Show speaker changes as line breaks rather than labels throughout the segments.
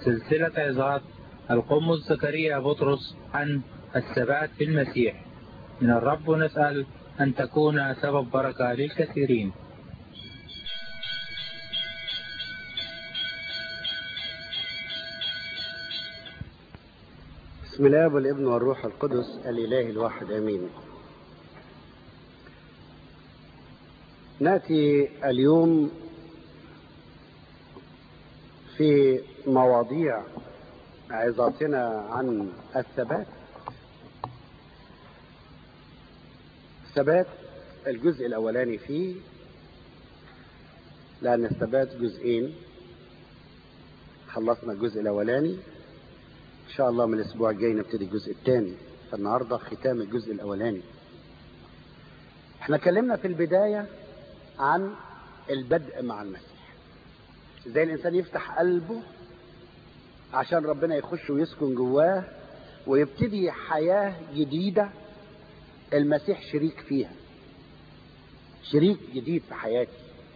سلسلة عظات القمص زكريا بطرس عن الثبات في المسيح من الرب نسأل أن تكون سبب بركة للكثيرين
بسم الله والابن والروح القدس الإله الواحد آمين نأتي اليوم في مواضيع عظاتنا عن الثبات الثبات الجزء الأولاني فيه لأن الثبات جزئين خلصنا الجزء الأولاني إن شاء الله من الأسبوع الجاي نبتدي الجزء الثاني فالنهاردة ختام الجزء الأولاني احنا اتكلمنا في البداية عن البدء مع المسيح ازاي الإنسان يفتح قلبه عشان ربنا يخش ويسكن جواه ويبتدي حياة جديدة المسيح شريك فيها شريك جديد في حياتي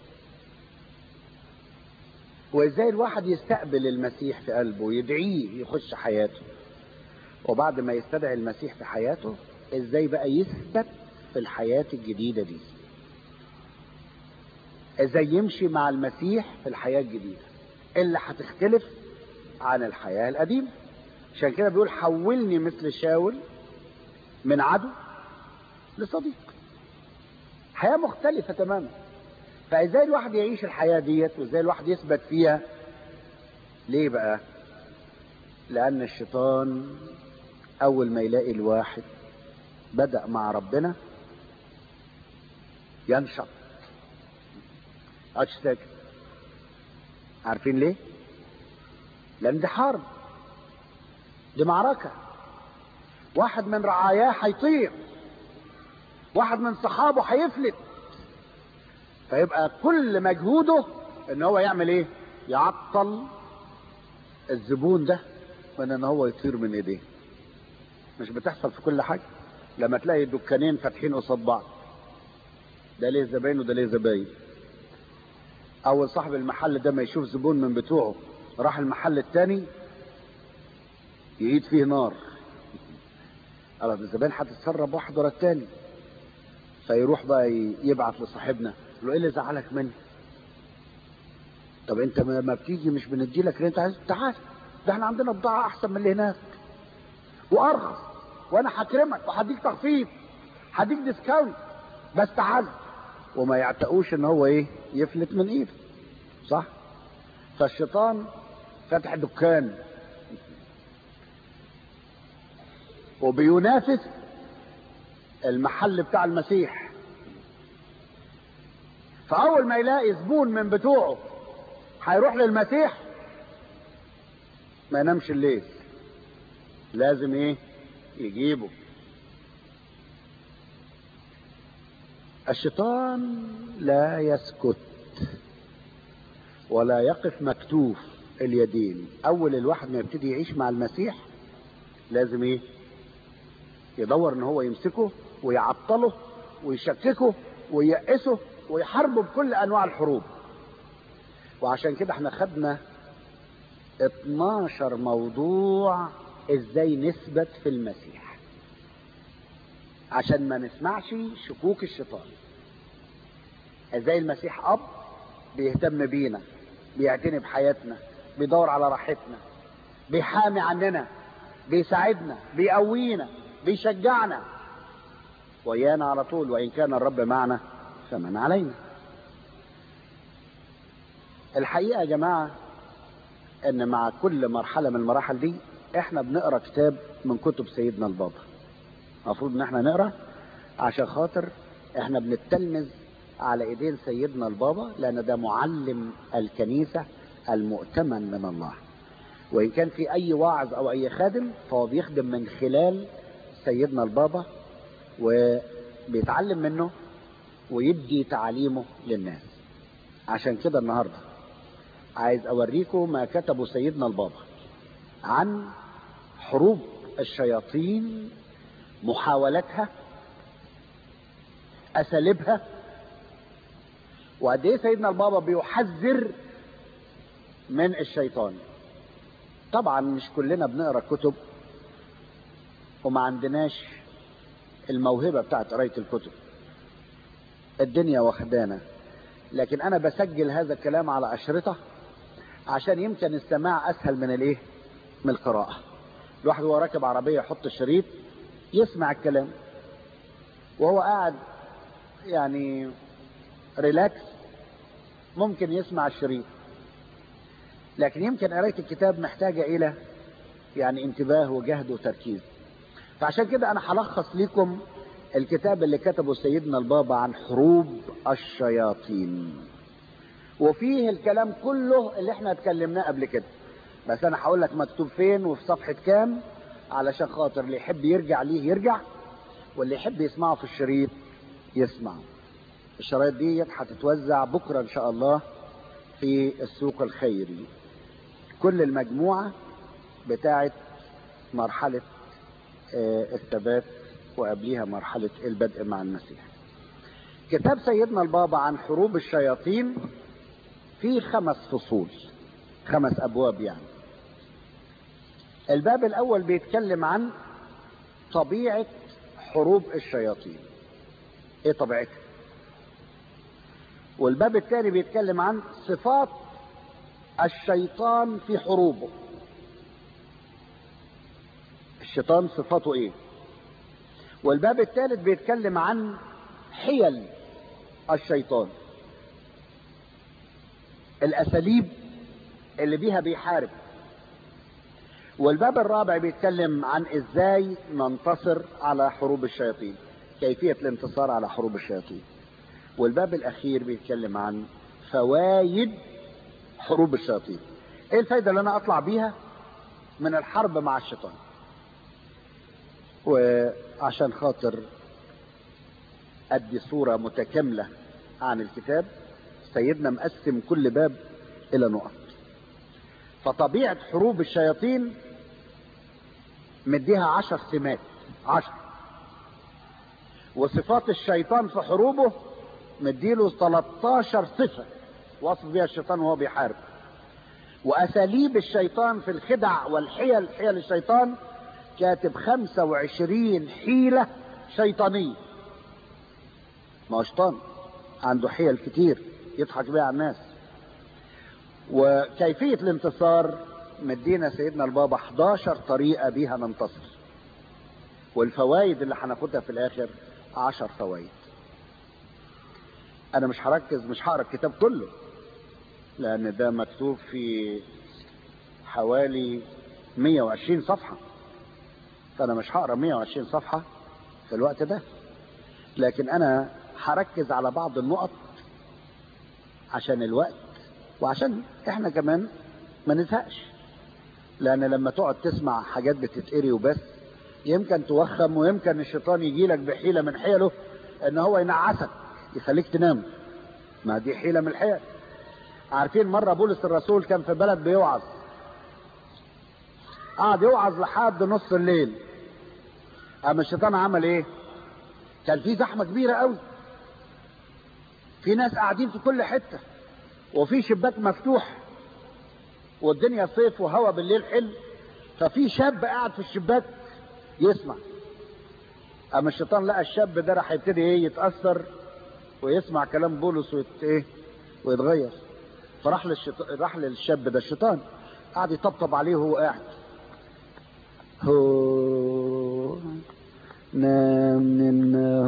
وازاي الواحد يستقبل المسيح في قلبه ويدعيه يخش حياته وبعد ما يستدعي المسيح في حياته ازاي بقى يثبت في الحياة الجديدة دي ازاي يمشي مع المسيح في الحياة الجديدة اللي هتختلف عن الحياة القديمة عشان كده بيقول حولني مثل شاول من عدو لصديق حياة مختلفة تماما فازاي الواحد يعيش الحياة ديت وازاي الواحد يثبت فيها ليه بقى لان الشيطان اول ما يلاقي الواحد بدأ مع ربنا ينشط قعدش ساكت عارفين ليه لان دي حرب دي معركة واحد من رعاياه هيطير واحد من صحابه هيفلت فيبقى كل مجهوده ان هو يعمل ايه يعطل الزبون ده من ان هو يطير من ايديه مش بتحصل في كل حاجة لما تلاقي دكانين فاتحين قصاد بعض ده ليه زباين وده ليه زباين اول صاحب المحل ده ما يشوف زبون من بتوعه راح المحل التاني يعيد فيه نار خلاص الزبائن هتتسرب واحد ورا التاني فيروح بقى يبعت لصاحبنا يقول له ايه اللي زعلك مني طب انت ما بتيجي مش بندي لك اللي انت عايزه تعال ده احنا عندنا بضاعه احسن من اللي هناك وارخص وانا هكرمك وهديك تخفيض هديك ديسكاونت بس تعال وما يعتقوش ان هو ايه يفلت من ايده صح فالشيطان فتح دكان وبينافس المحل بتاع المسيح فاول ما يلاقي زبون من بتوعه هيروح للمسيح ما ينامش الليل لازم ايه يجيبه الشيطان لا يسكت ولا يقف مكتوف اليدين اول الواحد ما يبتدي يعيش مع المسيح لازم ايه يدور ان هو يمسكه ويعطله ويشككه وييأسه ويحاربه بكل انواع الحروب وعشان كده احنا خدنا 12 موضوع ازاي نثبت في المسيح عشان ما نسمعش شكوك الشيطان ازاي المسيح اب بيهتم بينا بيعتني بحياتنا بيدور على راحتنا بيحامي عننا بيساعدنا بيقوينا بيشجعنا ويانا على طول وان كان الرب معنا فمن علينا الحقيقه يا جماعه ان مع كل مرحله من المراحل دي احنا بنقرا كتاب من كتب سيدنا البابا المفروض ان احنا نقرا عشان خاطر احنا بنتلمذ على ايدين سيدنا البابا لان ده معلم الكنيسه المؤتمن من الله وان كان في اي واعظ او اي خادم فهو بيخدم من خلال سيدنا البابا وبيتعلم منه ويدي تعاليمه للناس عشان كده النهارده عايز اوريكم ما كتبه سيدنا البابا عن حروب الشياطين محاولاتها اساليبها وقد ايه سيدنا البابا بيحذر من الشيطان طبعا مش كلنا بنقرا كتب وما عندناش الموهبة بتاعت قراية الكتب الدنيا واخدانا لكن انا بسجل هذا الكلام على اشرطة عشان يمكن السماع اسهل من الايه من القراءة الواحد وهو راكب عربية يحط الشريط يسمع الكلام وهو قاعد يعني ريلاكس ممكن يسمع الشريط لكن يمكن قراية الكتاب محتاجة الى يعني انتباه وجهد وتركيز فعشان كده انا هلخص لكم الكتاب اللي كتبه سيدنا البابا عن حروب الشياطين وفيه الكلام كله اللي احنا اتكلمناه قبل كده بس انا هقول لك مكتوب فين وفي صفحة كام علشان خاطر اللي يحب يرجع ليه يرجع واللي يحب يسمعه في الشريط يسمع الشرايط دي هتتوزع بكرة ان شاء الله في السوق الخيري كل المجموعة بتاعت مرحلة الثبات وقبليها مرحلة البدء مع المسيح كتاب سيدنا البابا عن حروب الشياطين فيه خمس فصول خمس أبواب يعني الباب الأول بيتكلم عن طبيعة حروب الشياطين ايه طبيعتها والباب الثاني بيتكلم عن صفات الشيطان في حروبه الشيطان صفاته ايه والباب الثالث بيتكلم عن حيل الشيطان الاساليب اللي بيها بيحارب والباب الرابع بيتكلم عن ازاي ننتصر على حروب الشياطين كيفية الانتصار على حروب الشياطين والباب الاخير بيتكلم عن فوائد حروب الشياطين ايه الفايدة اللي انا اطلع بيها من الحرب مع الشيطان وعشان خاطر ادي صورة متكاملة عن الكتاب سيدنا مقسم كل باب الى نقط فطبيعة حروب الشياطين مديها عشر سمات عشر وصفات الشيطان في حروبه مديله 13 صفة وصف بها الشيطان وهو بيحارب واساليب الشيطان في الخدع والحيل حيل الشيطان كاتب 25 حيلة شيطانية ما هو شيطان عنده حيل كتير يضحك بيها على الناس وكيفية الانتصار مدينا سيدنا البابا 11 طريقة بيها ننتصر والفوائد اللي هناخدها في الاخر 10 فوائد انا مش هركز مش هقرا الكتاب كله لان ده مكتوب في حوالي 120 صفحة فانا مش هقرا 120 صفحة في الوقت ده لكن انا هركز على بعض النقط عشان الوقت وعشان احنا كمان ما نزهقش لان لما تقعد تسمع حاجات بتتقري وبس يمكن توخم ويمكن الشيطان يجي لك بحيلة من حيله ان هو ينعسك يخليك تنام ما دي حيلة من الحيل عارفين مرة بولس الرسول كان في بلد بيوعظ قعد يوعظ لحد نص الليل اما الشيطان عمل ايه كان في زحمة كبيرة قوي في ناس قاعدين في كل حتة وفي شباك مفتوح والدنيا صيف وهوا بالليل حلو ففي شاب قاعد في الشباك يسمع اما الشيطان لقى الشاب ده راح يبتدي ايه يتاثر ويسمع كلام بولس ويت ايه ويتغير فراح للشيطان راح للشاب ده الشيطان قعد يطبطب عليه وهو قاعد هو نام منا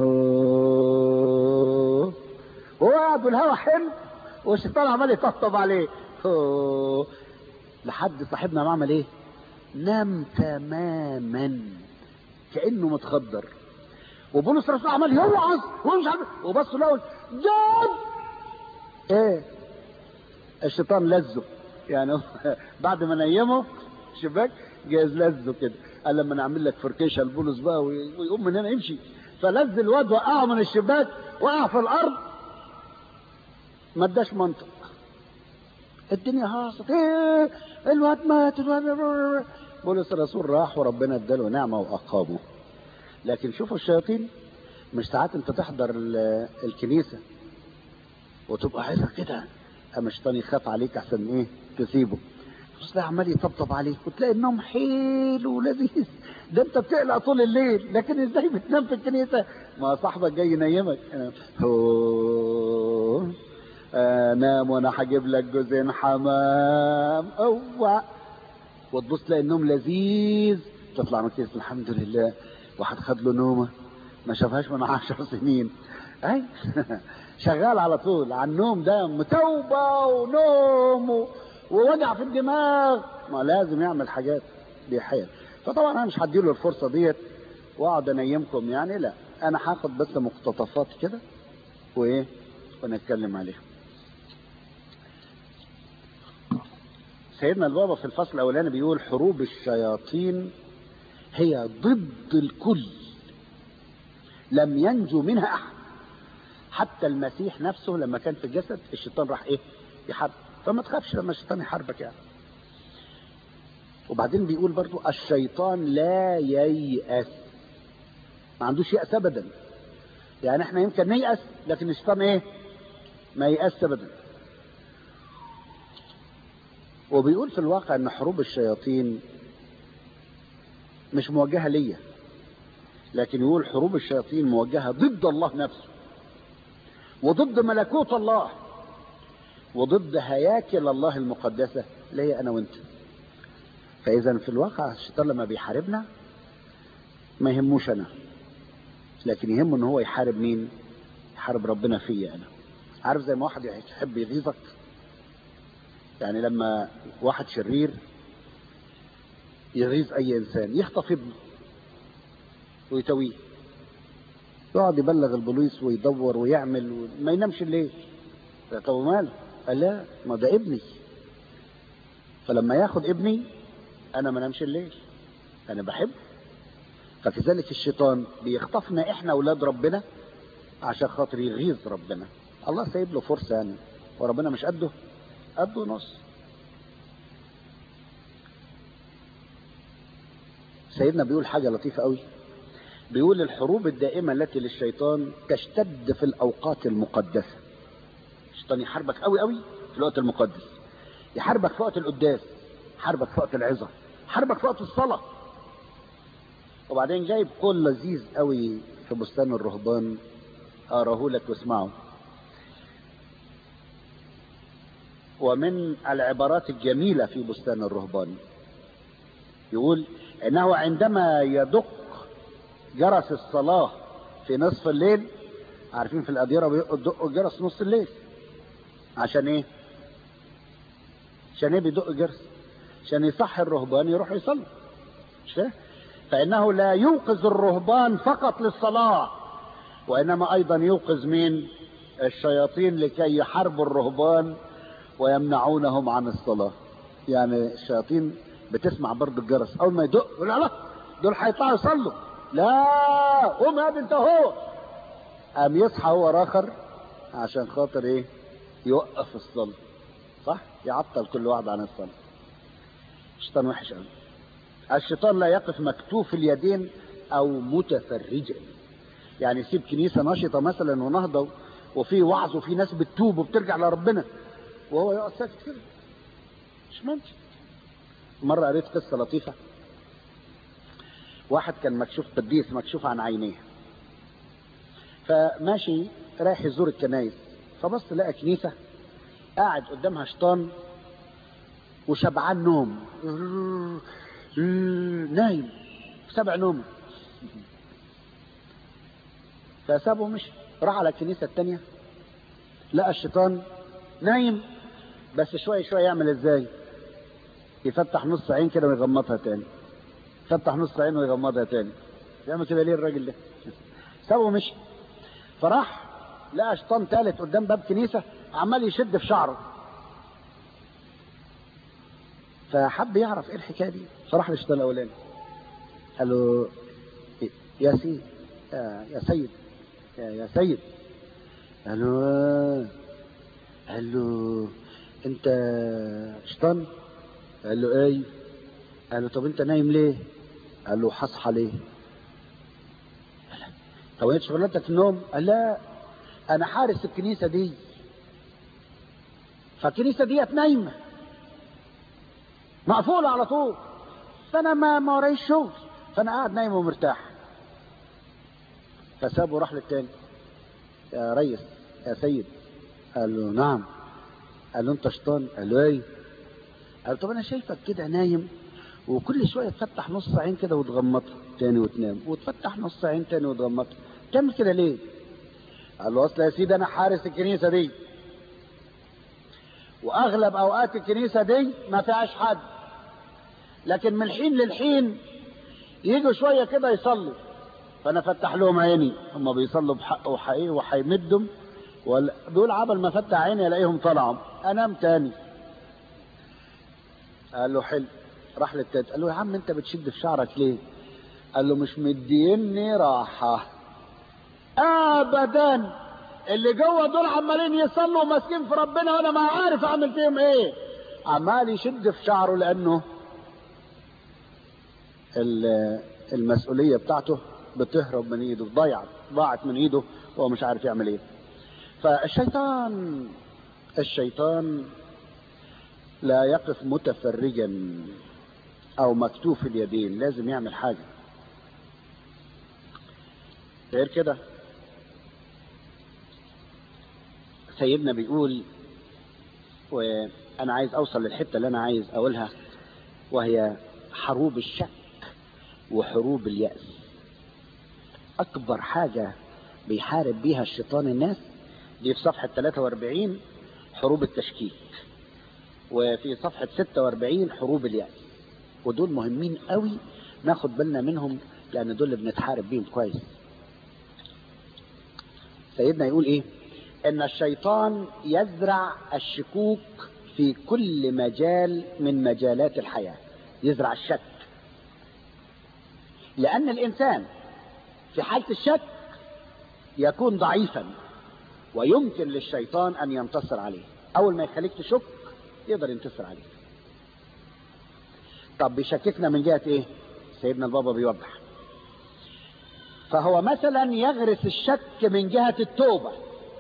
هو هو قاعد والهوا حلو والشيطان عمال يطبطب عليه هو لحد صاحبنا ما عمل ايه نام تماما كانه متخدر وبولس الرسول عمال يوعظ ومش عارف وبص له جاب ايه الشيطان لزه يعني بعد ما نيمه شباك جايز لزه كده قال لما نعمل لك فركيشه لبولس بقى ويقوم من هنا يمشي فلز الواد وقعه من الشباك وقع في الارض ما اداش منطق الدنيا هاصت ايه الواد مات الواد بولس الرسول راح وربنا اداله نعمه واقامه لكن شوفوا الشياطين مش ساعات انت تحضر الكنيسه وتبقى عايزها كده اما الشيطان يخاف عليك احسن ايه تسيبه تبص تلاقي عمال يطبطب عليك وتلاقي النوم حلو ولذيذ ده انت بتقلق طول الليل لكن ازاي بتنام في الكنيسه ما صاحبك جاي ينيمك هو انام وانا هجيب لك جوزين حمام اوعى وتبص تلاقي النوم لذيذ تطلع من الكنيسه الحمد لله واحد خد له نومه ما شافهاش من عشر سنين اي شغال على طول على النوم ده متوبه ونوم و... ووجع في الدماغ ما لازم يعمل حاجات دي حيل فطبعا انا مش هديله الفرصه ديت واقعد انيمكم يعني لا انا هاخد بس مقتطفات كده وايه ونتكلم عليها سيدنا البابا في الفصل الاولاني بيقول حروب الشياطين هي ضد الكل لم ينجو منها احد حتى المسيح نفسه لما كان في الجسد الشيطان راح ايه يحارب فما تخافش لما الشيطان يحاربك يعني وبعدين بيقول برضو الشيطان لا ييأس ما عندوش يأس ابدا يعني احنا يمكن نيأس لكن الشيطان ايه ما ييأس ابدا وبيقول في الواقع ان حروب الشياطين مش موجهة ليا لكن يقول حروب الشياطين موجهة ضد الله نفسه وضد ملكوت الله وضد هياكل الله المقدسة اللي هي أنا وأنت فإذا في الواقع الشيطان لما بيحاربنا ما يهموش أنا لكن يهمه إن هو يحارب مين؟ يحارب ربنا فيا أنا عارف زي ما واحد يحب يغيظك يعني لما واحد شرير يغيظ أي إنسان يخطف ابنه ويتويه يقعد يبلغ البوليس ويدور ويعمل وما ينامش الليل طب ماله قال لا ما ده ابني فلما ياخد ابني انا ما نامش الليل انا بحبه فكذلك الشيطان بيخطفنا احنا اولاد ربنا عشان خاطر يغيظ ربنا الله سايب له فرصه يعني وربنا مش قده قده نص سيدنا بيقول حاجه لطيفه قوي بيقول الحروب الدائمه التي للشيطان تشتد في الاوقات المقدسه الشيطان يحاربك قوي قوي في الوقت المقدس يحاربك في وقت القداس يحاربك في وقت العظه يحاربك في وقت الصلاه وبعدين جايب قول لذيذ قوي في بستان الرهبان اقراه لك واسمعه ومن العبارات الجميله في بستان الرهبان يقول انه عندما يدق جرس الصلاه في نصف الليل عارفين في الاديره بيدقوا الجرس نص الليل عشان ايه عشان ايه بيدق الجرس عشان يصحي الرهبان يروحوا يصلوا مش كده فانه لا يوقظ الرهبان فقط للصلاه وانما ايضا يوقظ مين الشياطين لكي يحاربوا الرهبان ويمنعونهم عن الصلاه يعني الشياطين بتسمع برضه الجرس اول ما يدق يقول لا دول هيطلعوا يصلوا لا قوم يا انت هو قام يصحى هو راخر عشان خاطر ايه يوقف الصلاة صح يعطل كل واحد عن الصلاة الشيطان وحش قوي الشيطان لا يقف مكتوف اليدين او متفرجا يعني يسيب كنيسة نشطة مثلا ونهضة وفي وعظ وفي ناس بتتوب وبترجع لربنا وهو يقعد ساكت كده مش ممكن مرة قريت قصة لطيفة واحد كان مكشوف قديس مكشوف عن عينيه فماشي رايح يزور الكنايس فبص لقى كنيسة قاعد قدامها شيطان وشبعان نوم نايم سبع نوم فسابه مش راح على الكنيسة التانية لقى الشيطان نايم بس شوية شوية يعمل ازاي يفتح نص عين كده ويغمضها تاني يفتح نص عين ويغمضها تاني يعمل كده ليه الراجل ده سابه مشي فراح لقى شيطان ثالث قدام باب كنيسه عمال يشد في شعره فحب يعرف ايه الحكايه دي فراح للشيطان الاولاني قال له يا سيد يا, يا سيد يا, يا سيد قال له قال له انت شيطان قال له ايه قال له طب انت نايم ليه قال له هصحى ليه طب انت شغلتك النوم قال لا انا حارس الكنيسه دي فالكنيسه ديت نايمه مقفولة على طول فأنا ما ما ورايش شغل فأنا قاعد نايم ومرتاح فسابه راح للتاني يا ريس يا سيد قال له نعم قال له انت شيطان قال له ايه قال له طب انا شايفك كده نايم وكل شويه تفتح نص عين كده وتغمضها تاني وتنام وتفتح نص عين تاني وتغمضها تعمل كده ليه قال له اصل يا سيدي انا حارس الكنيسه دي واغلب اوقات الكنيسه دي ما فيهاش حد لكن من حين للحين يجوا شويه كده يصلوا فانا فتح لهم عيني هم بيصلوا بحق وحقيقي وهيمدهم ولا دول عبل ما فتح عيني الاقيهم طلعوا انام تاني قال له حلو راح للتالت قال له يا عم انت بتشد في شعرك ليه قال له مش مديني راحه ابدا اللي جوه دول عمالين يصلوا وماسكين في ربنا وانا ما عارف اعمل فيهم ايه عمال يشد في شعره لانه المسؤوليه بتاعته بتهرب من ايده ضيعت ضاعت من ايده وهو مش عارف يعمل ايه فالشيطان الشيطان لا يقف متفرجا او مكتوف اليدين لازم يعمل حاجه غير كده سيدنا بيقول وانا عايز اوصل للحته اللي انا عايز اقولها وهي حروب الشك وحروب اليأس اكبر حاجه بيحارب بيها الشيطان الناس دي في صفحه 43 حروب التشكيك وفي صفحه 46 حروب اليأس ودول مهمين قوي ناخد بالنا منهم لان دول اللي بنتحارب بيهم كويس سيدنا يقول ايه ان الشيطان يزرع الشكوك في كل مجال من مجالات الحياة يزرع الشك لان الانسان في حالة الشك يكون ضعيفا ويمكن للشيطان ان ينتصر عليه اول ما يخليك تشك يقدر ينتصر عليك طب بيشككنا من جهة ايه سيدنا البابا بيوضح فهو مثلا يغرس الشك من جهة التوبة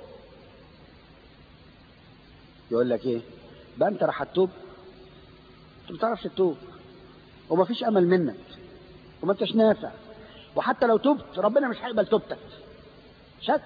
يقول لك ايه بقى انت راح تتوب انت ما بتعرفش تتوب وما فيش امل منك وما انتش نافع وحتى لو تبت ربنا مش هيقبل توبتك شك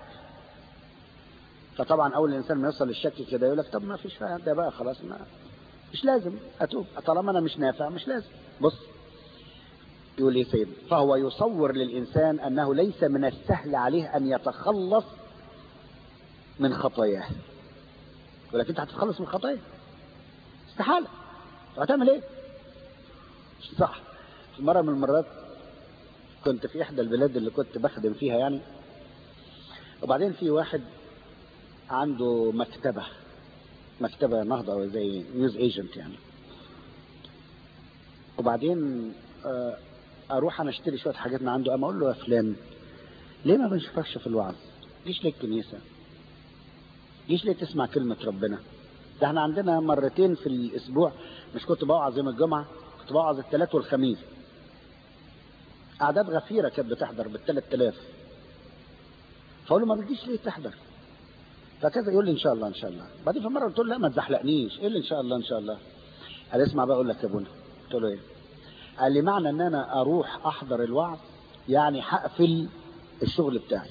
فطبعا اول الانسان ما يوصل للشك كده يقول لك طب ما فيش ده بقى خلاص ما مش لازم اتوب طالما انا مش نافع مش لازم بص يقول ايه سيد فهو يصور للانسان انه ليس من السهل عليه ان يتخلص من خطاياه ولكن انت هتتخلص من خطايا استحاله هتعمل ايه صح في مره من المرات كنت في احدى البلاد اللي كنت بخدم فيها يعني وبعدين في واحد عنده مكتبه مكتبه نهضه زي نيوز ايجنت يعني وبعدين اروح انا اشتري شويه حاجات من عنده اما اقول له يا فلان ليه ما بنشوفكش في الوعظ ليش ليه الكنيسه ليش ليه تسمع كلمه ربنا ده احنا عندنا مرتين في الاسبوع مش كنت بوعظ يوم الجمعه كنت بوعظ الثلاث والخميس اعداد غفيره كانت بتحضر بالثلاث الاف فاقول له ما بتجيش ليه تحضر فكذا يقول لي ان شاء الله ان شاء الله بعدين في مره قلت له لا ما تزحلقنيش ايه اللي ان شاء الله ان شاء الله قال اسمع بقى اقول لك يا ابونا قلت له ايه قال لي معنى ان انا اروح احضر الوعظ يعني هقفل الشغل بتاعي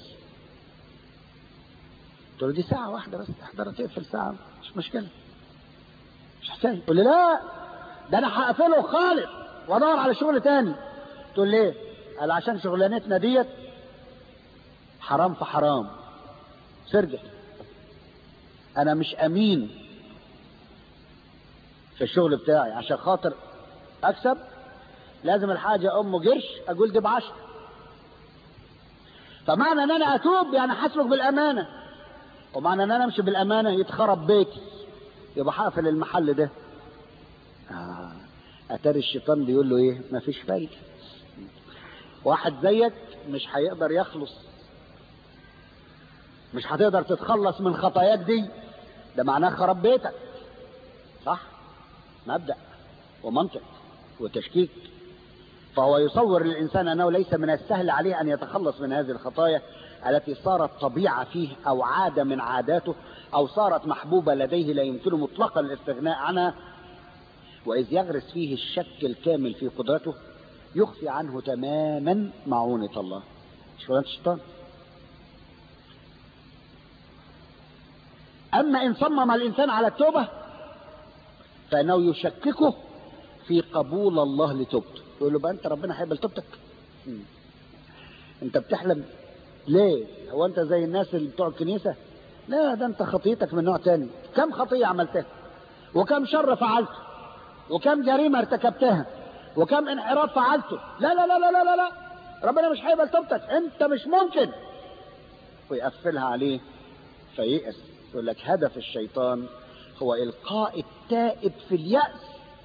قلت له دي ساعة واحدة بس تحضر تقفل ساعة مش مشكلة مش حكاية يقول لي لا ده انا هقفله خالص وادور على شغل تاني تقول ليه قال عشان شغلانتنا ديت حرام في حرام سرجة انا مش امين في الشغل بتاعي عشان خاطر اكسب لازم الحاجة ام قرش اقول دي بعشر فمعنى ان انا اتوب يعني هسلك بالامانة ومعنى ان انا امشي بالامانة يتخرب بيتي يبقى هقفل المحل ده آه. اتاري الشيطان بيقول له ايه مفيش فايدة واحد زيك مش هيقدر يخلص مش هتقدر تتخلص من خطاياك دي ده معناه خراب بيتك صح مبدأ ومنطق وتشكيك فهو يصور للإنسان أنه ليس من السهل عليه أن يتخلص من هذه الخطايا التي صارت طبيعة فيه أو عادة من عاداته أو صارت محبوبة لديه لا يمكنه مطلقا الاستغناء عنها وإذ يغرس فيه الشك الكامل في قدرته يخفي عنه تماما معونة الله شغلانة الشيطان أما إن صمم الإنسان على التوبة فإنه يشككه في قبول الله لتوبته يقول له بقى أنت ربنا هيقبل توبتك مم. أنت بتحلم ليه هو أنت زي الناس اللي بتوع الكنيسة لا ده أنت خطيتك من نوع تاني كم خطية عملتها وكم شر فعلته وكم جريمة ارتكبتها وكم انحراف فعلته لا لا لا لا لا لا, لا. ربنا مش هيقبل توبتك انت مش ممكن ويقفلها عليه فييأس يقول لك هدف الشيطان هو إلقاء التائب في اليأس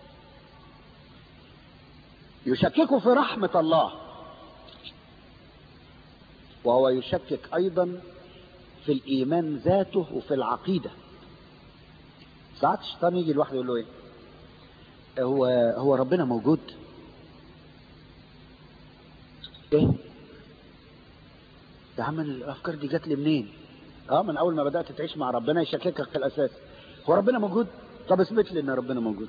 يشككه في رحمة الله وهو يشكك أيضا في الإيمان ذاته وفي العقيدة ساعات الشيطان يجي لوحده يقول له إيه هو هو ربنا موجود ايه يا عم الافكار دي جات لي منين اه من اول ما بدات تعيش مع ربنا يشككك في الاساس هو ربنا موجود طب اثبت لي ان ربنا موجود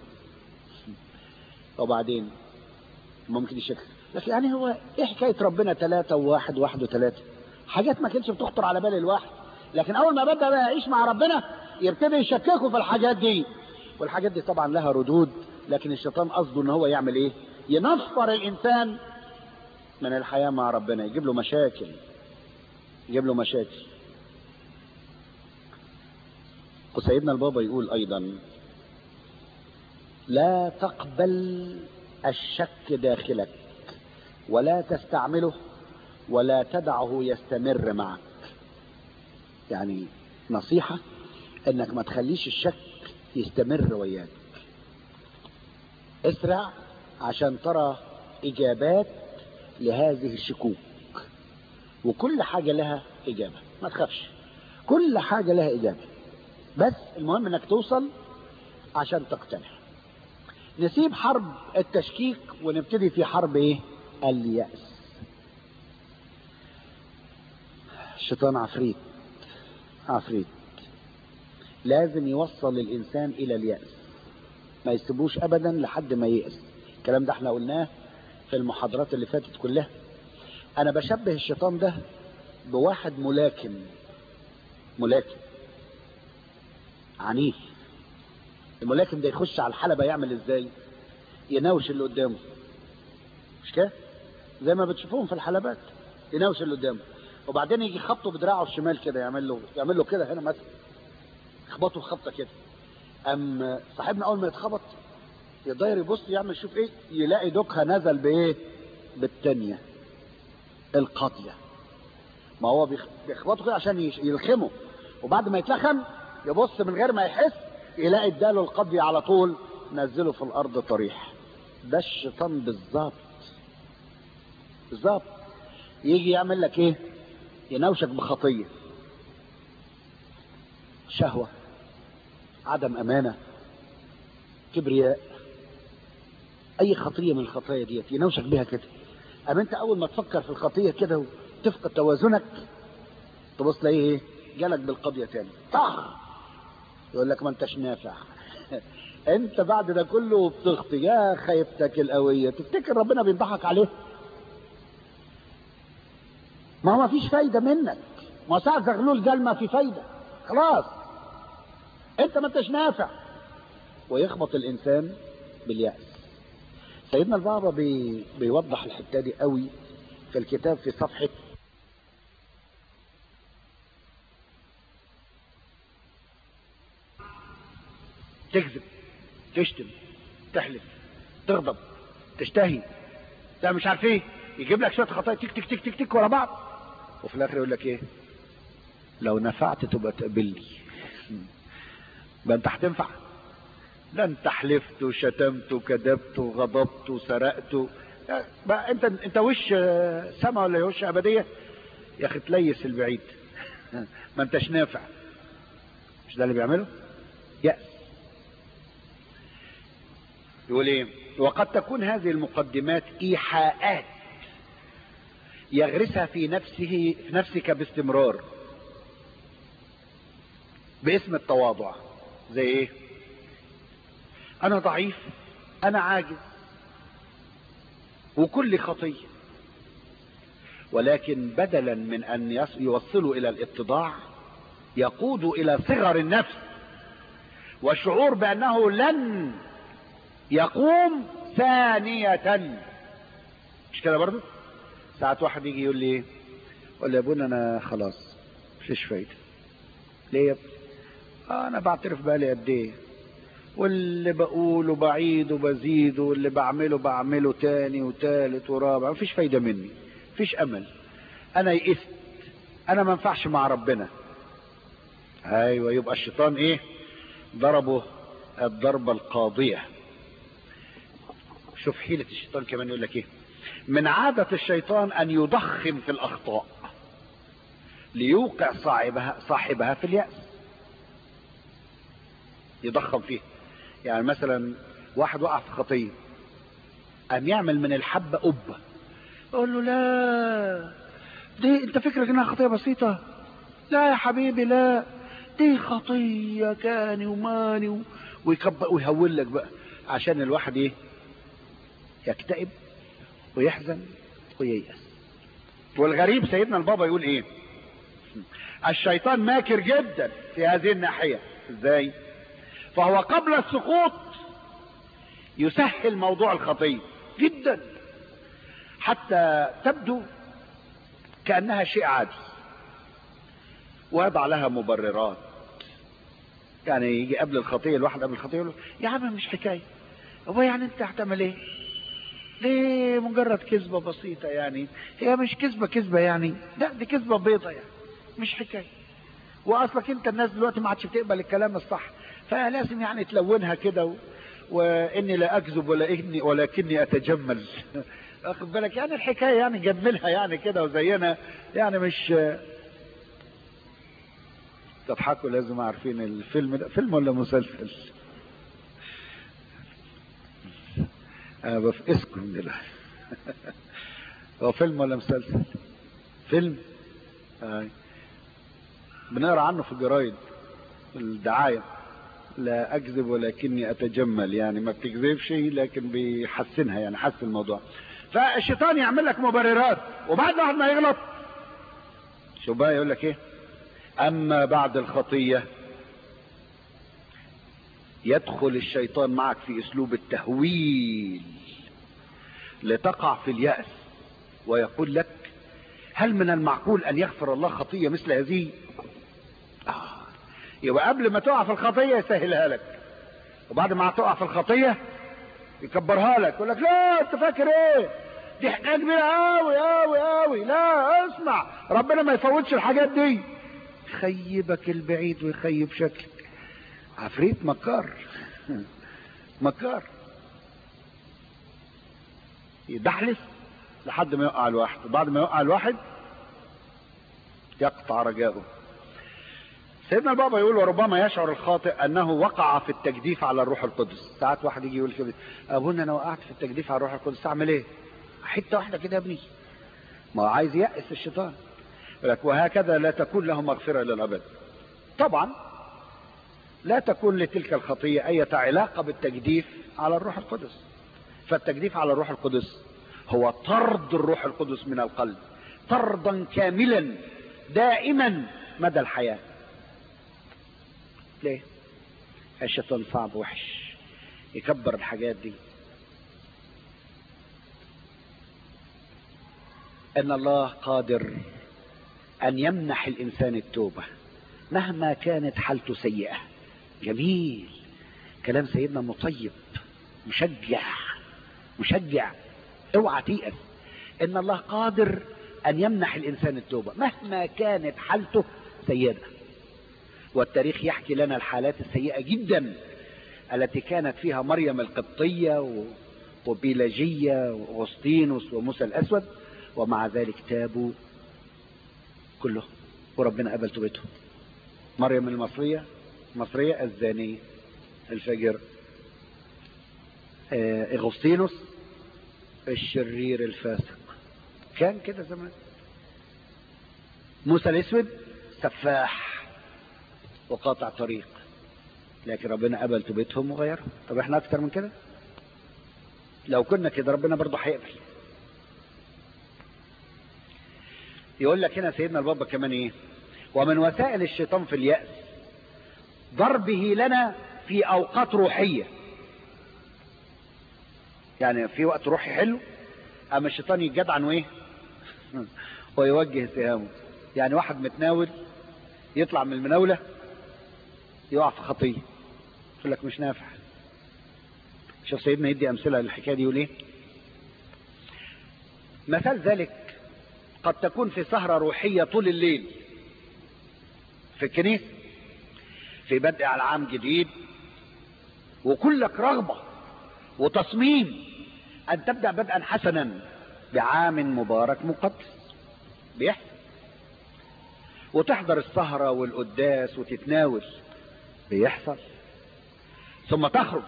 وبعدين ممكن يشكك لكن يعني هو ايه حكايه ربنا ثلاثة وواحد واحد وثلاثة حاجات ما كانتش بتخطر على بال الواحد لكن اول ما بدا بقى يعيش مع ربنا يبتدي يشككوا في الحاجات دي والحاجات دي طبعا لها ردود لكن الشيطان قصده ان هو يعمل ايه ينفر الانسان من الحياة مع ربنا يجيب له مشاكل يجيب له مشاكل وسيدنا البابا يقول ايضا لا تقبل الشك داخلك ولا تستعمله ولا تدعه يستمر معك يعني نصيحة انك ما تخليش الشك يستمر وياك اسرع عشان ترى اجابات لهذه الشكوك وكل حاجة لها اجابة ما تخافش كل حاجة لها اجابة بس المهم انك توصل عشان تقتنع نسيب حرب التشكيك ونبتدي في حرب ايه اليأس الشيطان عفريت عفريت لازم يوصل الانسان الى اليأس ما يسيبوش ابدا لحد ما ييأس الكلام ده احنا قلناه في المحاضرات اللي فاتت كلها انا بشبه الشيطان ده بواحد ملاكم ملاكم عنيف الملاكم ده يخش على الحلبة يعمل ازاي يناوش اللي قدامه مش كده زي ما بتشوفوهم في الحلبات يناوش اللي قدامه وبعدين يجي خبطه بدراعه الشمال كده يعمل له يعمل له كده هنا مثلا يخبطه الخبطه كده ام صاحبنا اول ما يتخبط يقدر يبص يعمل شوف ايه يلاقي دوكها نزل بايه بالتانية القاضية ما هو بيخبطه كده عشان يلخمه وبعد ما يتلخم يبص من غير ما يحس يلاقي اداله القاضية على طول نزله في الارض طريح ده الشيطان بالظبط بالظبط يجي يعمل لك ايه يناوشك بخطية شهوة عدم امانة كبرياء اي خطية من الخطايا ديت يناوشك بيها كده اما انت اول ما تفكر في الخطية كده وتفقد توازنك تبص تلاقيه ايه جالك بالقضية تاني طخ يقول لك ما انتش نافع انت بعد ده كله بتخطي يا خيبتك القوية تفتكر ربنا بيضحك عليه ما هو ما فيش فايدة منك ما ساعة زغلول قال ما في فايدة خلاص انت ما انتش نافع ويخبط الانسان باليأس سيدنا البابا بي بيوضح الحتة دي قوي في الكتاب في صفحة تكذب تشتم تحلف تغضب تشتهي لا مش عارف ايه يجيب لك شويه خطايا تك تك تك تك تك ورا بعض وفي الاخر يقول لك ايه لو نفعت تبقى تقبلني ده انت هتنفع ده انت حلفت وشتمت وكذبت وغضبت وسرقت بقى انت انت وش سما ولا وش ابديه يا اخي تليس البعيد ما انتش نافع مش ده اللي بيعمله يأس يقول ايه وقد تكون هذه المقدمات ايحاءات يغرسها في نفسه في نفسك باستمرار باسم التواضع زي ايه انا ضعيف انا عاجز وكل خطيه ولكن بدلا من ان يص- يوصلوا الى الاتضاع يقودوا الى صغر النفس والشعور بانه لن يقوم ثانية مش كده برضه ساعات واحد يجي يقول لي ايه يقول لي يا ابونا انا خلاص مفيش فايدة ليه يا ابني آه انا بعترف بقالي قد ايه واللي بقوله بعيد وبزيد واللي بعمله بعمله تاني وتالت ورابع مفيش فايدة مني مفيش امل انا يئست انا ما ينفعش مع ربنا ايوه يبقى الشيطان ايه ضربه الضربة القاضية شوف حيلة الشيطان كمان يقول لك ايه من عادة الشيطان ان يضخم في الاخطاء ليوقع صاحبها صاحبها في اليأس يضخم فيه يعني مثلا واحد وقع في خطية قام يعمل من الحبة قبة يقول له لا دي انت فكرك انها خطية بسيطة لا يا حبيبي لا دي خطية كاني وماني و... ويكبر ويهول لك بقى عشان الواحد ايه يكتئب ويحزن وييأس والغريب سيدنا البابا يقول ايه الشيطان ماكر جدا في هذه الناحية ازاي فهو قبل السقوط يسهل موضوع الخطية جدا حتى تبدو كأنها شيء عادي ويضع لها مبررات يعني يجي قبل الخطية الواحد قبل الخطية يقول له يا عم مش حكاية هو يعني انت هتعمل ايه ليه مجرد كذبة بسيطة يعني هي مش كذبة كذبة يعني لا دي كذبة بيضة يعني مش حكاية واصلك انت الناس دلوقتي ما عادش بتقبل الكلام الصح فلازم يعني تلونها كده و... واني لا اكذب ولا إني ولكني اتجمل واخد بالك يعني الحكايه يعني جملها يعني كده وزينا يعني مش تضحكوا لازم عارفين الفيلم ده فيلم ولا مسلسل انا بفقسكم دلوقتي هو فيلم ولا مسلسل فيلم آه. بنقرا عنه في الجرايد الدعايه لا اكذب ولكني اتجمل يعني ما بتكذبش لكن بيحسنها يعني حسن الموضوع فالشيطان يعمل لك مبررات وبعد واحد ما يغلط شو بقى يقول لك ايه اما بعد الخطيه يدخل الشيطان معك في اسلوب التهويل لتقع في اليأس ويقول لك هل من المعقول ان يغفر الله خطيه مثل هذه آه. يبقى قبل ما تقع في الخطيه يسهلها لك وبعد ما تقع في الخطيه يكبرها لك يقول لك لا انت فاكر ايه دي حكايه كبيره قوي قوي قوي لا اسمع ربنا ما يفوتش الحاجات دي يخيبك البعيد ويخيب شكلك عفريت مكار مكار يدحلس لحد ما يوقع الواحد وبعد ما يوقع الواحد يقطع رجاؤه سيدنا البابا يقول وربما يشعر الخاطئ انه وقع في التجديف على الروح القدس ساعات واحد يجي يقول كده ابونا انا وقعت في التجديف على الروح القدس اعمل ايه حته واحده كده يا ابني ما هو عايز يأس الشيطان يقول لك وهكذا لا تكون له مغفرة الى الابد طبعا لا تكون لتلك الخطية اي علاقة بالتجديف على الروح القدس فالتجديف على الروح القدس هو طرد الروح القدس من القلب طردا كاملا دائما مدى الحياه ليه الشيطان صعب وحش يكبر الحاجات دي ان الله قادر ان يمنح الانسان التوبة مهما كانت حالته سيئة جميل كلام سيدنا مطيب مشجع مشجع اوعى تيأس ان الله قادر ان يمنح الانسان التوبة مهما كانت حالته سيئة والتاريخ يحكي لنا الحالات السيئة جدا التي كانت فيها مريم القبطية وبيلاجية وأغسطينوس وموسى الأسود ومع ذلك تابوا كلهم وربنا قبل توبتهم مريم المصرية المصرية الزانية الفجر أغسطينوس الشرير الفاسق كان كده زمان موسى الأسود سفاح وقاطع طريق لكن ربنا قبل توبتهم وغيرهم طب احنا اكتر من كده لو كنا كده ربنا برضه هيقبل يقول لك هنا سيدنا البابا كمان ايه ومن وسائل الشيطان في اليأس ضربه لنا في اوقات روحية يعني في وقت روحي حلو اما الشيطان يتجدعن وايه ويوجه سهامه يعني واحد متناول يطلع من المناولة يقع في خطية يقول لك مش نافع شوف سيدنا يدي امثلة للحكاية دي يقول ايه مثال ذلك قد تكون في سهرة روحية طول الليل في الكنيسة في بدء على عام جديد وكلك رغبة وتصميم أن تبدأ بدءا حسنا بعام مبارك مقدس بيحصل وتحضر السهرة والقداس وتتناول بيحصل ثم تخرج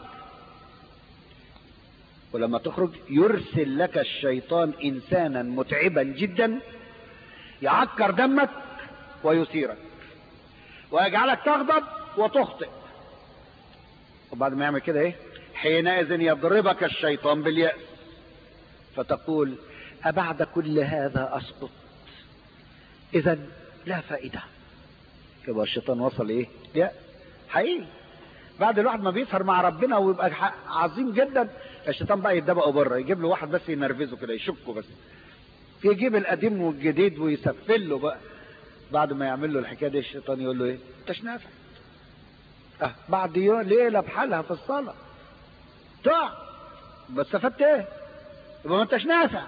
ولما تخرج يرسل لك الشيطان إنسانا متعبا جدا يعكر دمك ويثيرك ويجعلك تغضب وتخطئ وبعد ما يعمل كده ايه حينئذ يضربك الشيطان باليأس فتقول أبعد كل هذا أسقط إذا لا فائدة يبقى الشيطان وصل إيه لا حقيقي بعد الواحد ما بيسهر مع ربنا ويبقى عظيم جدا الشيطان بقى يدبقه بره يجيب له واحد بس ينرفزه كده يشكه بس يجيب القديم والجديد ويسفل له بقى بعد ما يعمل له الحكايه دي الشيطان يقول له ايه انتش نافع اه بعد يوم ليله بحالها في الصلاه تقع بس استفدت ايه يبقى ما انتش نافع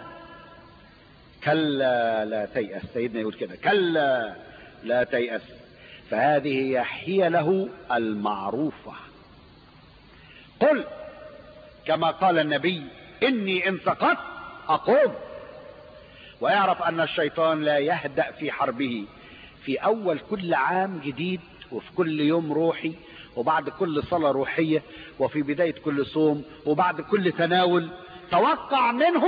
كلا لا تيأس سيدنا يقول كده كلا لا تيأس فهذه هي حيله المعروفة قل كما قال النبي إني إن سقطت أقوم ويعرف أن الشيطان لا يهدأ في حربه في أول كل عام جديد وفي كل يوم روحي وبعد كل صلاة روحية وفي بداية كل صوم وبعد كل تناول توقع منه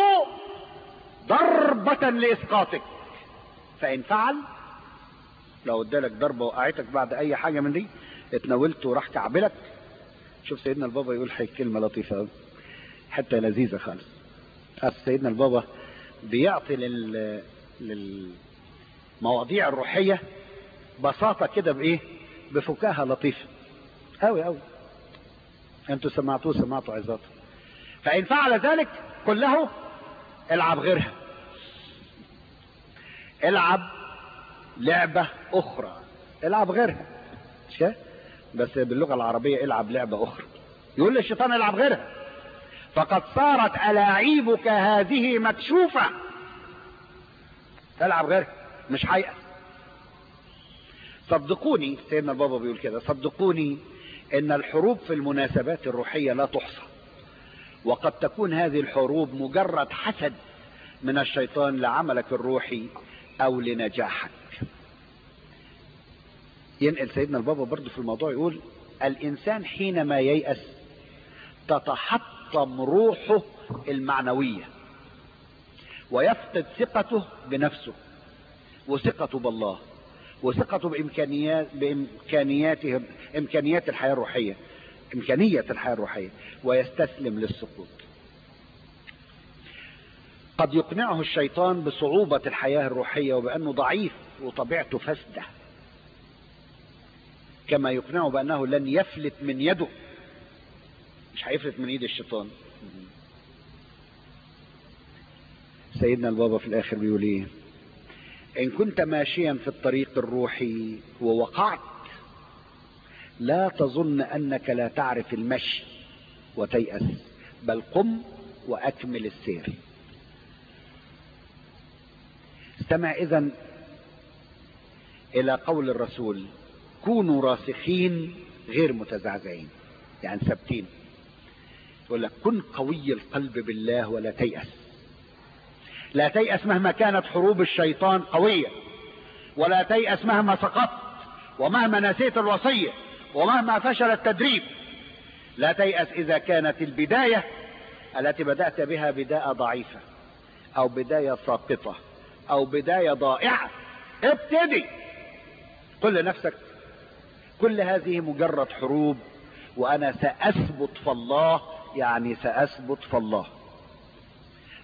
ضربة لإسقاطك فإن فعل لو ادالك ضربة وقعتك بعد أي حاجة من دي اتناولت وراح كعبلك شوف سيدنا البابا يقول حي كلمة لطيفة قوي حتى لذيذة خالص سيدنا البابا بيعطي لل... للمواضيع الروحية بساطة كده بإيه بفكاهة لطيفة أوي أوي أنتوا سمعتوه سمعتوا عظاته فإن فعل ذلك قل له العب غيرها العب لعبة أخرى العب غيرها مش كده بس باللغة العربية العب لعبة أخرى يقول للشيطان العب غيرها فقد صارت ألاعيبك هذه مكشوفة العب غيرها مش حقيقة صدقوني سيدنا البابا بيقول كده صدقوني ان الحروب في المناسبات الروحية لا تحصى وقد تكون هذه الحروب مجرد حسد من الشيطان لعملك الروحي او لنجاحك ينقل سيدنا البابا برضو في الموضوع يقول الانسان حينما ييأس تتحطم روحه المعنوية ويفقد ثقته بنفسه وثقته بالله وثقته بإمكانيات بإمكانياته إمكانيات الحياة الروحية إمكانية الحياة الروحية ويستسلم للسقوط قد يقنعه الشيطان بصعوبة الحياة الروحية وبأنه ضعيف وطبيعته فاسدة كما يقنعه بأنه لن يفلت من يده مش هيفلت من ايد الشيطان سيدنا البابا في الاخر بيقول ايه ان كنت ماشيا في الطريق الروحي ووقعت لا تظن انك لا تعرف المشي وتيأس بل قم واكمل السير استمع اذا الى قول الرسول كونوا راسخين غير متزعزعين يعني ثابتين يقول لك كن قوي القلب بالله ولا تيأس لا تيأس مهما كانت حروب الشيطان قوية ولا تيأس مهما سقطت ومهما نسيت الوصية ومهما فشل التدريب لا تيأس إذا كانت البداية التي بدأت بها بداية ضعيفة أو بداية ساقطة أو بداية ضائعة ابتدي قل لنفسك كل هذه مجرد حروب وأنا سأثبت في الله يعني سأثبت في الله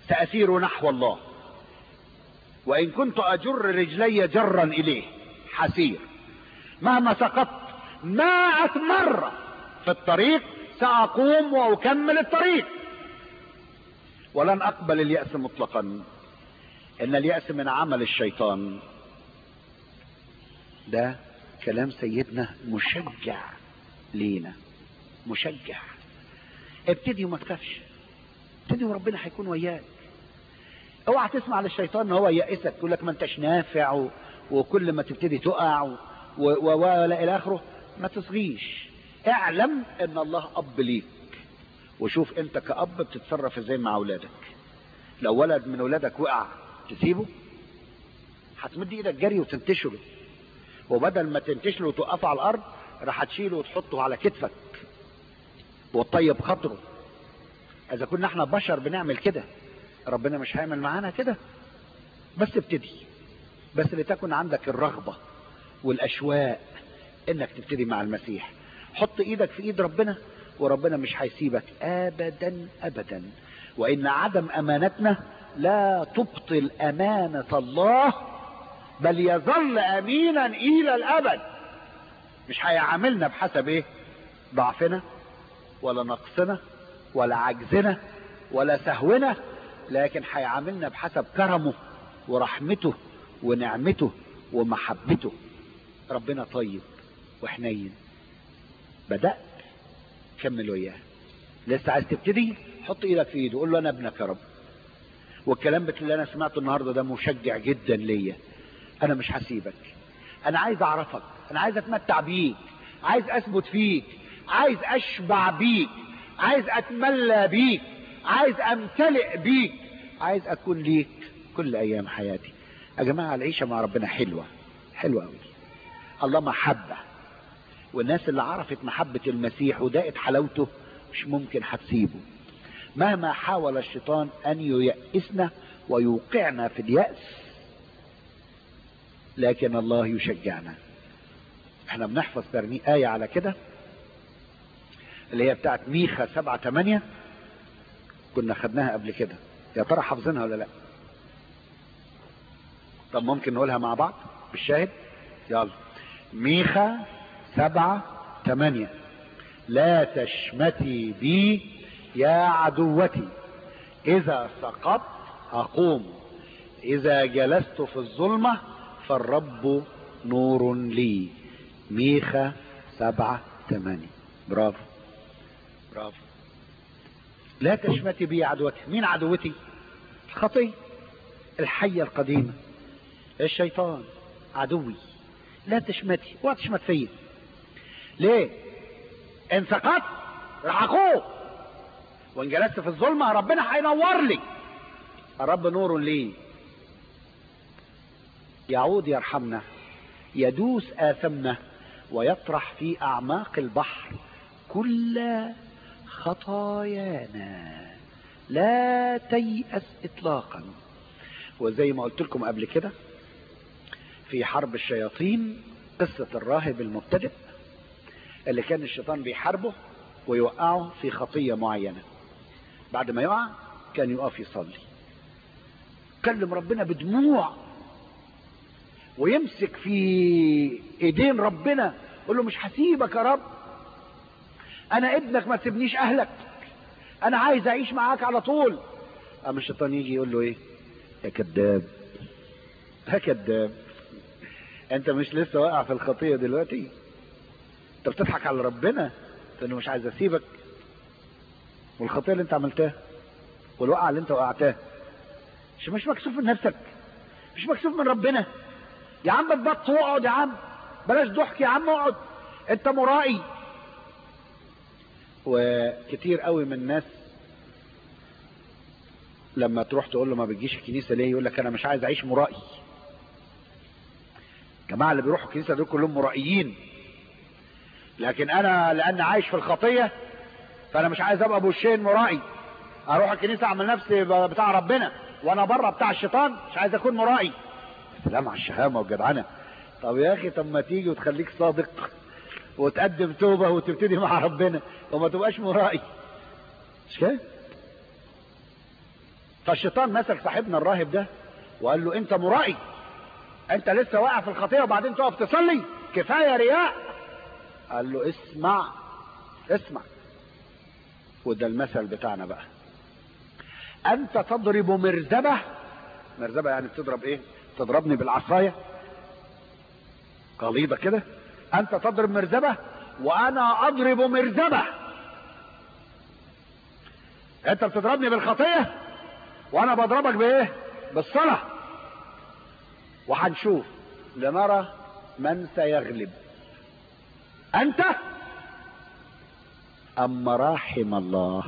سأسير نحو الله وإن كنت أجر رجلي جرا إليه حسير مهما سقطت مائة مرة في الطريق سأقوم وأكمل الطريق ولن أقبل اليأس مطلقا إن اليأس من عمل الشيطان ده كلام سيدنا مشجع لينا مشجع ابتدي وما تخافش ابتدي وربنا هيكون وياك اوعى تسمع للشيطان ان هو يئسك يقول لك ما انتش نافع و... وكل ما تبتدي تقع و... و... و... ولا الى اخره ما تصغيش اعلم ان الله اب ليك وشوف انت كأب بتتصرف ازاي مع اولادك لو ولد من اولادك وقع تسيبه هتمد ايدك جري وتنتشره وبدل ما تنتشره وتوقفه على الارض راح تشيله وتحطه على كتفك وتطيب خاطره اذا كنا احنا بشر بنعمل كده ربنا مش هيعمل معانا كده بس ابتدي بس لتكن عندك الرغبة والاشواق انك تبتدي مع المسيح حط ايدك في ايد ربنا وربنا مش هيسيبك ابدا ابدا وان عدم امانتنا لا تبطل امانة الله بل يظل امينا الى الابد مش هيعاملنا بحسب ايه ضعفنا ولا نقصنا ولا عجزنا ولا سهونا لكن هيعاملنا بحسب كرمه ورحمته ونعمته ومحبته ربنا طيب وحنين بدأت كمل وياه لسه عايز تبتدي حط ايدك في ايده قول له انا ابنك يا رب والكلام اللي انا سمعته النهارده ده مشجع جدا ليا انا مش هسيبك انا عايز اعرفك انا عايز اتمتع بيك عايز اثبت فيك عايز اشبع بيك عايز اتملى بيك عايز امتلئ بيك عايز اكون ليك كل ايام حياتي يا جماعه العيشه مع ربنا حلوه حلوه قوي الله محبه والناس اللي عرفت محبه المسيح وداقت حلاوته مش ممكن هتسيبه مهما حاول الشيطان ان ييأسنا ويوقعنا في اليأس لكن الله يشجعنا احنا بنحفظ ترني آية على كده اللي هي بتاعت ميخا سبعة تمانية كنا خدناها قبل كده يا ترى حافظينها ولا لا طب ممكن نقولها مع بعض بالشاهد يلا ميخا سبعة تمانية لا تشمتي بي يا عدوتي اذا سقطت اقوم اذا جلست في الظلمة فالرب نور لي ميخا سبعة تمانية برافو برافو لا تشمتي بي عدوتي مين عدوتي الخطية الحية القديمة الشيطان عدوي لا تشمتي اوعى تشمت فيا ليه ان سقطت راح اقوم وان جلست في الظلمة ربنا هينور لي الرب نور لي يعود يرحمنا يدوس آثمنا ويطرح في أعماق البحر كل خطايانا لا تيأس إطلاقا وزي ما قلت لكم قبل كده في حرب الشياطين قصة الراهب المبتدئ اللي كان الشيطان بيحاربه ويوقعه في خطية معينة بعد ما يقع كان يقف يصلي كلم ربنا بدموع ويمسك في ايدين ربنا يقول له مش هسيبك يا رب انا ابنك ما تسيبنيش اهلك انا عايز اعيش معاك على طول اما الشيطان يجي يقول له ايه يا كذاب يا كذاب انت مش لسه واقع في الخطيه دلوقتي انت بتضحك على ربنا انه مش عايز اسيبك والخطيه اللي انت عملتها والوقعه اللي انت وقعتها مش مش مكسوف من نفسك مش مكسوف من ربنا يا عم اتبط واقعد يا عم بلاش ضحك يا عم اقعد انت مرائي وكتير قوي من الناس لما تروح تقول له ما بتجيش الكنيسه ليه يقول لك انا مش عايز اعيش مرائي الجماعه اللي بيروحوا الكنيسه دول كلهم مرائيين لكن انا لان عايش في الخطيه فانا مش عايز ابقى بوشين مرائي اروح الكنيسه اعمل نفسي بتاع ربنا وانا بره بتاع الشيطان مش عايز اكون مرائي سلام على الشهامه والجدعنه طب يا اخي طب ما تيجي وتخليك صادق وتقدم توبه وتبتدي مع ربنا وما تبقاش مرائي مش كده فالشيطان مسك صاحبنا الراهب ده وقال له انت مرائي انت لسه واقع في الخطيه وبعدين تقف تصلي كفايه رياء قال له اسمع اسمع وده المثل بتاعنا بقى انت تضرب مرزبه مرزبه يعني بتضرب ايه تضربني بالعصايه قليضه كده انت تضرب مرزبه وانا اضرب مرزبه انت بتضربني بالخطيه وانا بضربك بايه بالصلاه وهنشوف لنرى من سيغلب انت ام مراحم الله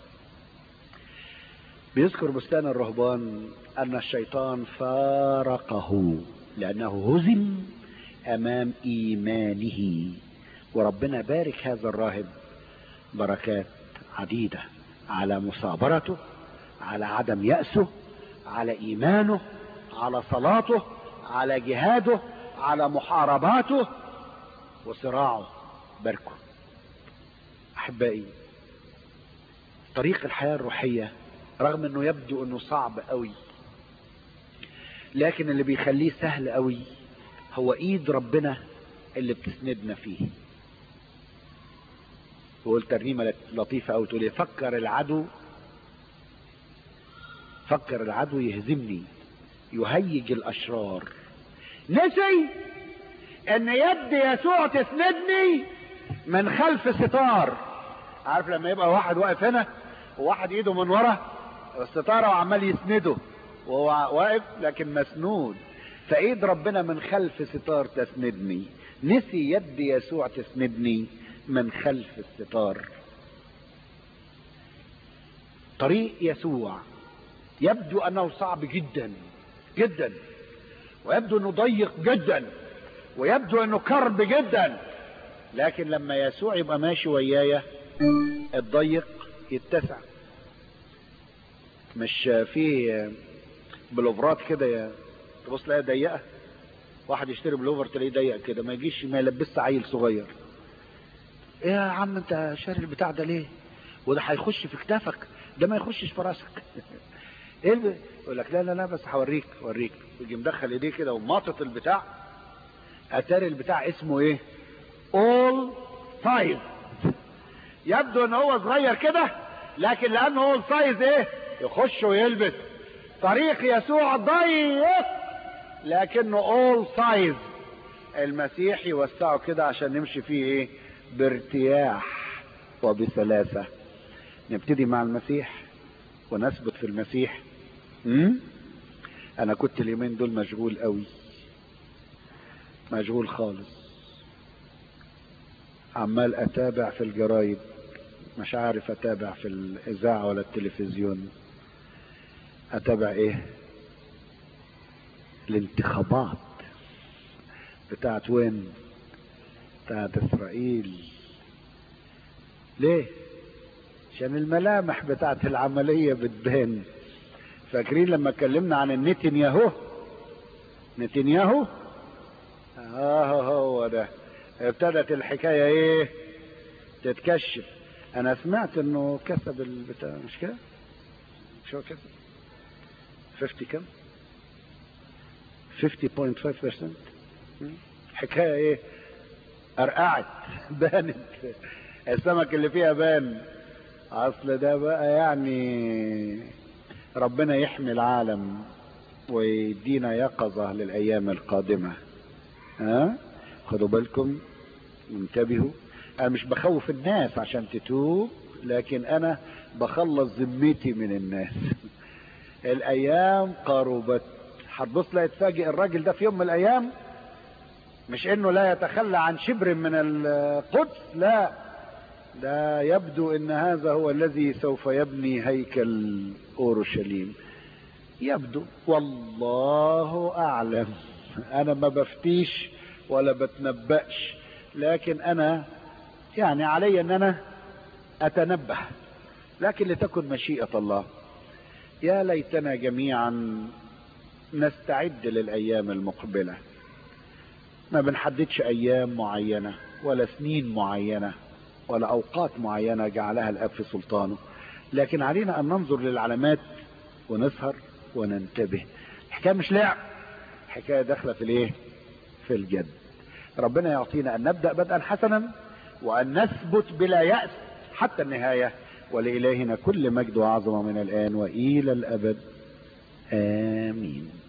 بيذكر بستان الرهبان ان الشيطان فارقه لانه هزم امام ايمانه وربنا بارك هذا الراهب بركات عديده على مثابرته على عدم يأسه على ايمانه على صلاته على جهاده على محارباته وصراعه باركه احبائي طريق الحياه الروحيه رغم انه يبدو انه صعب قوي لكن اللي بيخليه سهل قوي هو ايد ربنا اللي بتسندنا فيه وقلت ترنيمة لطيفة أو تقول فكر العدو فكر العدو يهزمني يهيج الأشرار نسي ان يد يسوع تسندني من خلف ستار عارف لما يبقى واحد واقف هنا وواحد ايده من ورا الستاره وعمال يسنده وهو واقف لكن مسنود فايد ربنا من خلف ستار تسندني نسي يد يسوع تسندني من خلف الستار طريق يسوع يبدو انه صعب جدا جدا ويبدو انه ضيق جدا ويبدو انه كرب جدا لكن لما يسوع يبقى ماشي ويايا الضيق يتسع مش في بلوفرات كده تبص تلاقيها ضيقه واحد يشتري بلوفر تلاقيه ضيق كده ما يجيش ما يلبسش عيل صغير ايه يا عم انت شاري البتاع ده ليه وده هيخش في كتافك ده ما يخشش في راسك ايه اللي يقول لك لا لا لا بس هوريك اوريك يجي مدخل ايديه كده وماطط البتاع اتاري البتاع اسمه ايه اول سايز يبدو ان هو صغير كده لكن لانه اول سايز ايه يخش ويلبس طريق يسوع ضيق لكنه اول سايز المسيح يوسعه كده عشان نمشي فيه ايه بارتياح وبسلاسة نبتدي مع المسيح ونثبت في المسيح م? انا كنت اليومين دول مشغول قوي مشغول خالص عمال اتابع في الجرايد مش عارف اتابع في الاذاعة ولا التلفزيون اتابع ايه الانتخابات بتاعت وين بتاعت اسرائيل ليه عشان الملامح بتاعت العملية بتبان فاكرين لما اتكلمنا عن النتنياهو نتنياهو اه هو ده ابتدت الحكاية ايه تتكشف انا سمعت انه كسب البتاع مش كده شو كسب 50 كم 50.5% حكاية ايه ارقعت بانت السمك اللي فيها بان اصل ده بقى يعني ربنا يحمي العالم ويدينا يقظة للأيام القادمة ها خدوا بالكم انتبهوا أنا مش بخوف الناس عشان تتوب لكن أنا بخلص ذمتي من الناس الأيام قربت هتبص لا يتفاجئ الراجل ده في يوم من الأيام مش إنه لا يتخلى عن شبر من القدس لا ده يبدو ان هذا هو الذي سوف يبني هيكل اورشليم يبدو والله اعلم انا ما بفتيش ولا بتنبأش لكن انا يعني علي ان انا اتنبه لكن لتكن مشيئة الله يا ليتنا جميعا نستعد للايام المقبلة ما بنحددش ايام معينة ولا سنين معينة ولا اوقات معينة جعلها الاب في سلطانه لكن علينا ان ننظر للعلامات ونسهر وننتبه الحكايه مش لعب الحكايه داخله في الايه في الجد ربنا يعطينا ان نبدا بدءا حسنا وان نثبت بلا ياس حتى النهايه ولالهنا كل مجد وعظمه من الان والى الابد امين